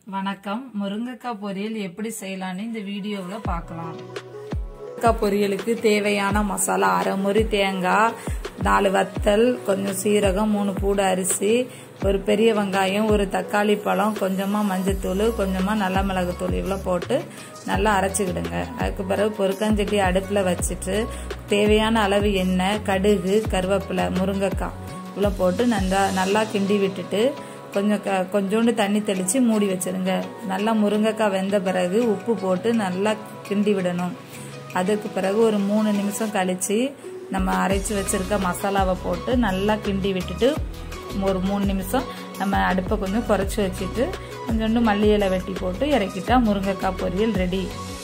வணக்கம் முருங்கைக்காய் பொரியல் எப்படி செய்யலாம்னு இந்த வீடியோவில் பார்க்கலாம் முருங்கைக்காய் பொரியலுக்கு தேவையான மசாலா அரை முறி தேங்காய் நாலு வத்தல் கொஞ்சம் சீரகம் மூணு பூடு அரிசி ஒரு பெரிய வெங்காயம் ஒரு தக்காளி பழம் கொஞ்சமாக மஞ்சத்தூள் கொஞ்சமாக நல்ல மிளகுத்தூள் இவ்வளோ போட்டு நல்லா அரைச்சிக்கிடுங்க அதுக்கு பிறகு பொருக்கஞ்சட்டி அடுப்பில் வச்சுட்டு தேவையான அளவு எண்ணெய் கடுகு கருவேப்பிலை முருங்கைக்காய் இவ்வளோ போட்டு நல்லா நல்லா கிண்டி விட்டுட்டு கொஞ்சம் க கொஞ்சோண்டு தண்ணி தெளித்து மூடி வச்சிருங்க நல்லா முருங்கைக்காய் வெந்த பிறகு உப்பு போட்டு நல்லா கிண்டி விடணும் அதுக்கு பிறகு ஒரு மூணு நிமிஷம் கழித்து நம்ம அரைச்சி வச்சிருக்க மசாலாவை போட்டு நல்லா கிண்டி விட்டுட்டு ஒரு மூணு நிமிஷம் நம்ம அடுப்பை கொஞ்சம் குறைச்சி வச்சுட்டு கொஞ்சோண்டு மல்லி இலை வெட்டி போட்டு இறக்கிட்டா முருங்கைக்காய் பொரியல் ரெடி